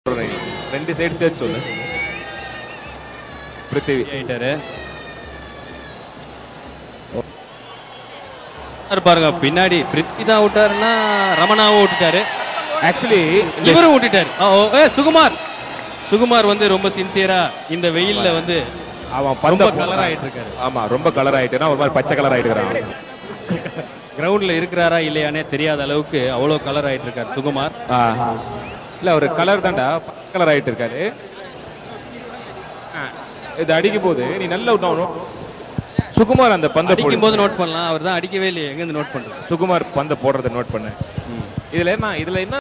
சொல்றேன். ரெண்டு சைடு சேர்த்து சொல்லு பிருத்திவி ஆயிட்டாரு பாருங்க பின்னாடி பிரித்தி தான் விட்டாருன்னா ரமணாவும் விட்டுட்டாரு ஆக்சுவலி இவரும் விட்டுட்டாரு ஆ, ஓ, ஏ, சுகுமார் சுகுமார் வந்து ரொம்ப சின்சியரா இந்த வெயில்ல வந்து அவன் பந்த ரொம்ப கலர் ஆயிட்டு இருக்காரு ஆமா ரொம்ப கலர் ஆயிட்டுனா ஒரு மாதிரி பச்சை கலர் ஆயிட்டு கிரவுண்ட்ல இருக்கிறாரா இல்லையானே தெரியாத அளவுக்கு அவ்வளவு கலர் ஆயிட்டு இருக்காரு சுகுமார் இல்ல ஒரு கலர் தான்டா கலர் ஆயிட்டு இருக்காரு ஆ, இது அடிக்கும் போது நீ நல்ல உட்காரணும். சுகுமார் அந்த பந்த அடிக்கும் போது நோட் பண்ணலாம் அவர் தான் அடிக்கவே இல்லையே எங்க இருந்து நோட் பண்றது சுகுமார் பந்த போடுறத நோட் பண்ணு இதுல என்ன இதுல என்ன